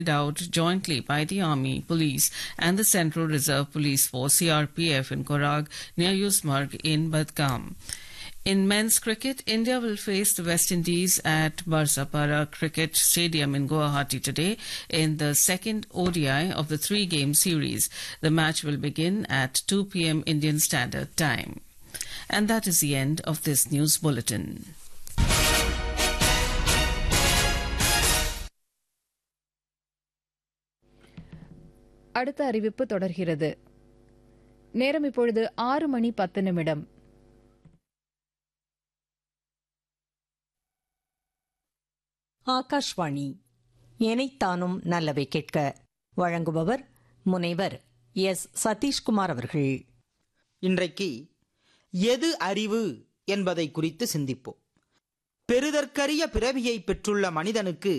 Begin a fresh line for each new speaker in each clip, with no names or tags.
out jointly by the Army, Police, and the Central Reserve Police Force (CRPF) in Korag near Yusmarg in Badgam. In men's cricket, India will face the West Indies at Barsapara Cricket Stadium in Guwahati today in the second ODI of the three-game series. The match will begin at 2 p.m. Indian Standard Time. And that is the end of this news bulletin.
அடுத்த அறிவிப்பு தொடர்கிறது நேரம் இப்பொழுது ஆறு மணி பத்து நிமிடம்
ஆகாஷ்வாணி எனைத்தானும் நல்லவை கேட்க வழங்குபவர் முனைவர் எஸ் சதீஷ்குமார் அவர்கள்
இன்றைக்கு எது அறிவு என்பதை குறித்து சிந்திப்போம் பெறுதற்கரிய பிறவியை பெற்றுள்ள மனிதனுக்கு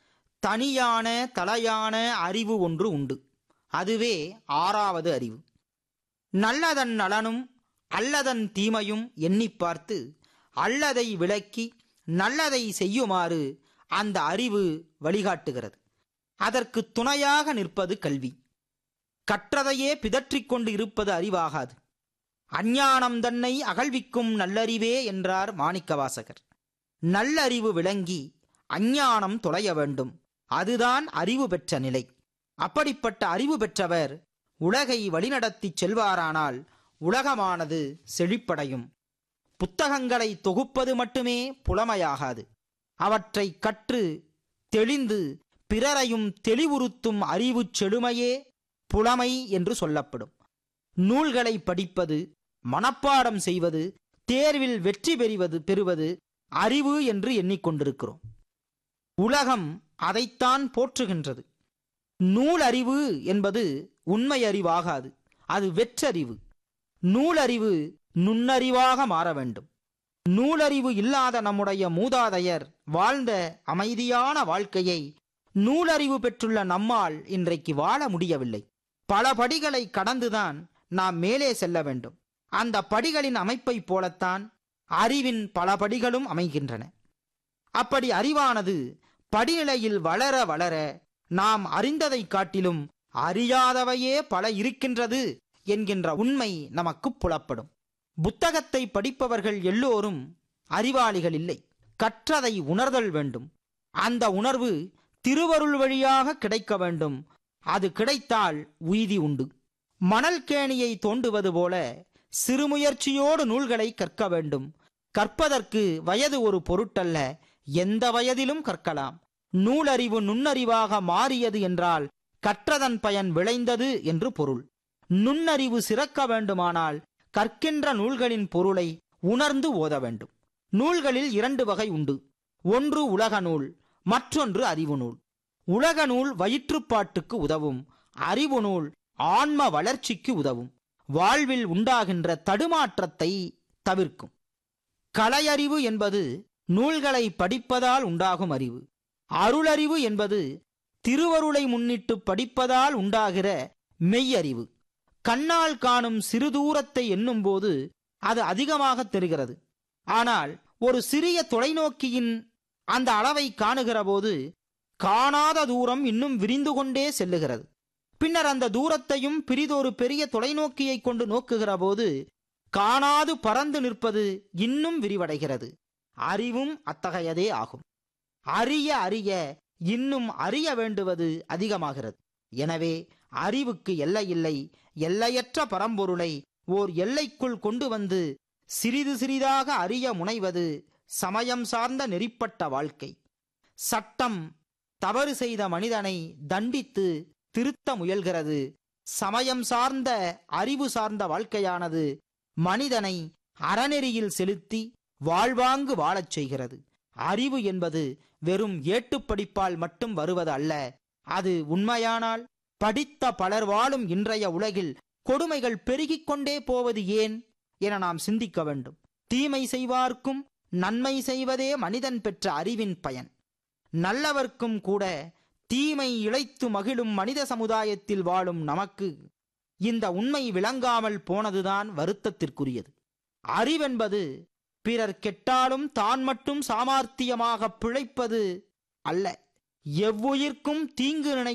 தனியான தலையான அறிவு ஒன்று உண்டு அதுவே ஆறாவது அறிவு நல்லதன் நலனும் அல்லதன் தீமையும் எண்ணிப் பார்த்து அல்லதை விளக்கி நல்லதை செய்யுமாறு அந்த அறிவு வழிகாட்டுகிறது அதற்கு துணையாக நிற்பது கல்வி கற்றதையே பிதற்றிக் கொண்டு இருப்பது அறிவாகாது அஞ்ஞானம் தன்னை அகழ்விக்கும் நல்லறிவே என்றார் மாணிக்கவாசகர் நல்லறிவு விளங்கி அஞ்ஞானம் தொலைய வேண்டும் அதுதான் அறிவு பெற்ற நிலை அப்படிப்பட்ட அறிவு பெற்றவர் உலகை வழிநடத்திச் செல்வாரானால் உலகமானது செழிப்படையும் புத்தகங்களை தொகுப்பது மட்டுமே புலமையாகாது அவற்றை கற்று தெளிந்து பிறரையும் தெளிவுறுத்தும் அறிவுச் செழுமையே புலமை என்று சொல்லப்படும் நூல்களை படிப்பது மனப்பாடம் செய்வது தேர்வில் வெற்றி பெறுவது பெறுவது அறிவு என்று எண்ணிக்கொண்டிருக்கிறோம் உலகம் அதைத்தான் போற்றுகின்றது நூலறிவு என்பது உண்மை அறிவாகாது அது வெற்றறிவு நூலறிவு நுண்ணறிவாக மாற வேண்டும் நூலறிவு இல்லாத நம்முடைய மூதாதையர் வாழ்ந்த அமைதியான வாழ்க்கையை நூலறிவு பெற்றுள்ள நம்மால் இன்றைக்கு வாழ முடியவில்லை பல படிகளை கடந்துதான் நாம் மேலே செல்ல வேண்டும் அந்த படிகளின் அமைப்பைப் போலத்தான் அறிவின் பல படிகளும் அமைகின்றன அப்படி அறிவானது படிநிலையில் வளர வளர நாம் அறிந்ததை காட்டிலும் அறியாதவையே பல இருக்கின்றது என்கின்ற உண்மை நமக்கு புலப்படும் புத்தகத்தை படிப்பவர்கள் எல்லோரும் அறிவாளிகள் இல்லை கற்றதை உணர்தல் வேண்டும் அந்த உணர்வு திருவருள் வழியாக கிடைக்க வேண்டும் அது கிடைத்தால் உய்தி உண்டு மணல் கேணியை தோண்டுவது போல சிறுமுயற்சியோடு நூல்களை கற்க வேண்டும் கற்பதற்கு வயது ஒரு பொருட்டல்ல எந்த வயதிலும் கற்கலாம் நூலறிவு நுண்ணறிவாக மாறியது என்றால் கற்றதன் பயன் விளைந்தது என்று பொருள் நுண்ணறிவு சிறக்க வேண்டுமானால் கற்கின்ற நூல்களின் பொருளை உணர்ந்து ஓத வேண்டும் நூல்களில் இரண்டு வகை உண்டு ஒன்று உலக நூல் மற்றொன்று அறிவு நூல் உலக நூல் வயிற்றுப்பாட்டுக்கு உதவும் அறிவு நூல் ஆன்ம வளர்ச்சிக்கு உதவும் வாழ்வில் உண்டாகின்ற தடுமாற்றத்தை தவிர்க்கும் கலையறிவு என்பது நூல்களை படிப்பதால் உண்டாகும் அறிவு அருளறிவு என்பது திருவருளை முன்னிட்டு படிப்பதால் உண்டாகிற மெய்யறிவு கண்ணால் காணும் சிறு தூரத்தை எண்ணும்போது அது அதிகமாக தெரிகிறது ஆனால் ஒரு சிறிய தொலைநோக்கியின் அந்த அளவை காணுகிற போது காணாத தூரம் இன்னும் விரிந்து கொண்டே செல்லுகிறது பின்னர் அந்த தூரத்தையும் பிரிதொரு பெரிய தொலைநோக்கியை கொண்டு நோக்குகிற போது காணாது பறந்து நிற்பது இன்னும் விரிவடைகிறது அறிவும் அத்தகையதே ஆகும் அறிய அறிய இன்னும் அறிய வேண்டுவது அதிகமாகிறது எனவே அறிவுக்கு எல்லையில்லை எல்லையற்ற பரம்பொருளை ஓர் எல்லைக்குள் கொண்டு வந்து சிறிது சிறிதாக அறிய முனைவது சமயம் சார்ந்த நெறிப்பட்ட வாழ்க்கை சட்டம் தவறு செய்த மனிதனை தண்டித்து திருத்த முயல்கிறது சமயம் சார்ந்த அறிவு சார்ந்த வாழ்க்கையானது மனிதனை அறநெறியில் செலுத்தி வாழ்வாங்கு வாழச் செய்கிறது அறிவு என்பது வெறும் ஏட்டுப்படிப்பால் மட்டும் வருவது அல்ல அது உண்மையானால் படித்த பலர் வாழும் இன்றைய உலகில் கொடுமைகள் பெருகிக் கொண்டே போவது ஏன் என நாம் சிந்திக்க வேண்டும் தீமை செய்வார்க்கும் நன்மை செய்வதே மனிதன் பெற்ற அறிவின் பயன் நல்லவர்க்கும் கூட தீமை இழைத்து மகிழும் மனித சமுதாயத்தில் வாழும் நமக்கு இந்த உண்மை விளங்காமல் போனதுதான் வருத்தத்திற்குரியது அறிவென்பது பிறர் கெட்டாலும் தான் மட்டும் சாமார்த்தியமாக பிழைப்பது அல்ல எவ்வுயிர்க்கும் தீங்கு நினை